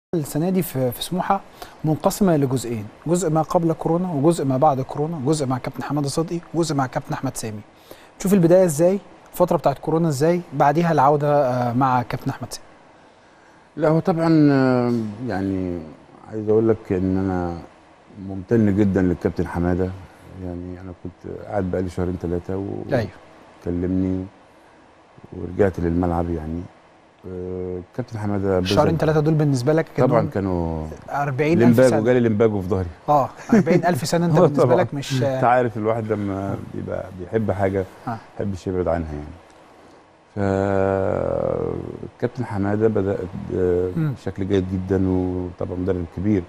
السنه دي في في سموحه منقسمه لجزئين جزء ما قبل كورونا وجزء ما بعد كورونا جزء مع كابتن حماده صدقي وجزء مع كابتن احمد سامي تشوف البدايه ازاي الفتره بتاعت كورونا ازاي بعديها العوده آه، مع كابتن احمد سامي لا هو طبعا آه، يعني عايز اقول لك ان انا ممتن جدا للكابتن حماده يعني انا كنت قاعد بقالي شهرين ثلاثه ايوه وكلمني ورجعت للملعب يعني آه، كابتن حماده بذل- الشهرين ثلاثه دول بالنسبه لك كانوا طبعا كانوا 40000 لمباجو سنه جالي لمباجو في ظهري اه 40000 سنه انت آه، بالنسبه طبعاً. لك مش انت عارف الواحد لما بيبقى بيحب حاجه آه. ما يحبش يبعد عنها يعني فكابتن حماده بدا آه، مم. بشكل جيد جدا وطبعا مدرب كبير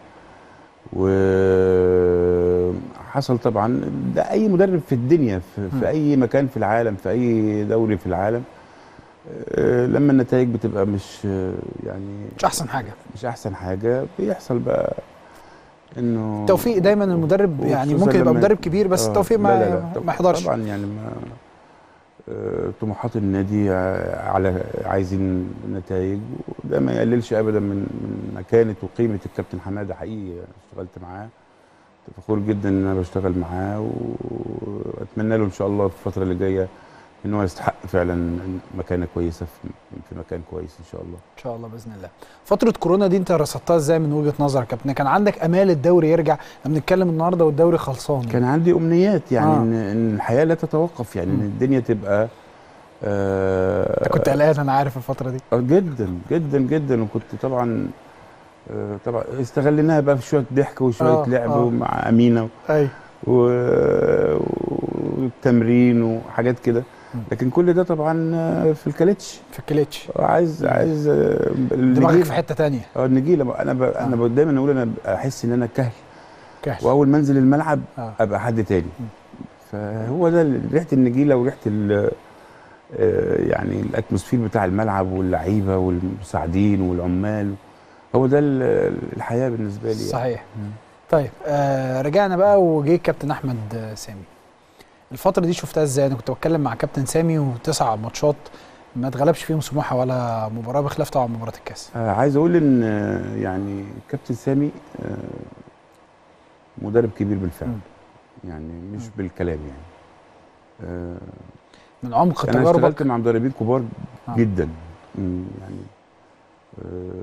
وحصل طبعا ده اي مدرب في الدنيا في, مم. في اي مكان في العالم في اي دوري في العالم آه، لما النتائج بتبقى مش آه، يعني مش احسن حاجه مش احسن حاجه بيحصل بقى انه التوفيق دايما المدرب يعني وخصوصاً ممكن يبقى لما- مدرب كبير بس آه، التوفيق لا ما لا لا ما يحضرش طبعا يعني ما آه، طموحات النادي ع- على عايزين نتائج وده ما يقللش ابدا من من مكانه وقيمه الكابتن حماده حقيقي اشتغلت معاه كنت فخور جدا ان انا بشتغل معاه واتمنى له ان شاء الله في الفتره اللي جايه ان هو يستحق فعلا مكانه كويسه في في مكان كويس ان شاء الله ان شاء الله باذن الله فتره كورونا دي انت رصدتها ازاي من وجهه نظرك يا كابتن كان عندك امال الدوري يرجع احنا بنتكلم النهارده والدوري خلصان كان عندي امنيات يعني آه. ان ان الحياه لا تتوقف يعني ان مم. الدنيا تبقى آه انت كنت قلقان انا عارف الفتره دي آه، جدا جدا جدا وكنت طبعا آه، طبعا استغليناها بقى في شويه ضحك وشويه آه، لعب آه. مع امينه ايوه و- والتمرين وحاجات كده مم. لكن كل ده طبعا آه، في الكاليتش في الكليتش عايز عايز آه، دماغك النجيلة. في حته تانية اه النجيله انا ب... انا ب- دايما اقول انا احس ان انا كهل كهل واول ما انزل الملعب آه. ابقى حد تاني مم. فهو ده ال- ريحه النجيله وريحه ال- آه، يعني الاتموسفير بتاع الملعب واللعيبه والمساعدين والعمال هو ده ال- الحياه بالنسبه لي يعني. صحيح مم. طيب آه رجعنا بقى وجه كابتن احمد آه، سامي الفتره دي شفتها ازاي انا كنت بتكلم مع كابتن سامي وتسع ماتشات ما اتغلبش فيهم سموحه ولا مباراه بخلاف طبعا مباراه الكاس آه، عايز اقول ان آه، يعني كابتن سامي آه، مدرب كبير بالفعل مم. يعني مش مم. بالكلام يعني آه، من عمق انا اشتغلت تجاربك مع مدربين كبار آه. جدا مم، يعني آه،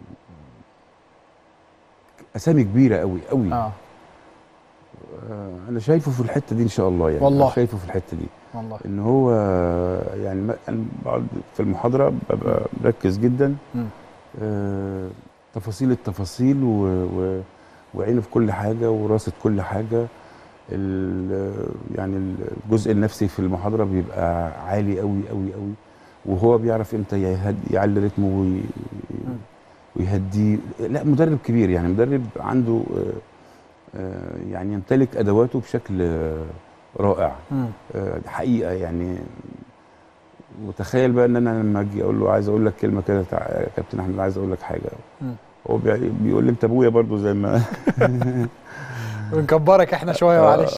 اسامي كبيره قوي قوي اه آه، انا شايفه في الحته دي ان شاء الله يعني والله. أنا شايفه في الحته دي والله ان هو يعني ما- أنا بقعد في المحاضره ببقى مركز جدا مم. آه، تفاصيل التفاصيل و... و... وعينه في كل حاجه وراسه كل حاجه ال... يعني الجزء النفسي في المحاضره بيبقى عالي قوي قوي قوي وهو بيعرف امتى يهد... يعلي رتمه وي... ويهديه لا مدرب كبير يعني مدرب عنده آه، آه، يعني يمتلك ادواته بشكل آه، رائع مم. آه، دي حقيقه يعني وتخيل بقى ان انا لما اجي اقول له عايز اقول لك كلمه كده تع- يا كابتن احمد عايز اقول لك حاجه مم. هو بي- بيقول لي انت ابويا برضو زي ما بنكبرك احنا شويه آه، معلش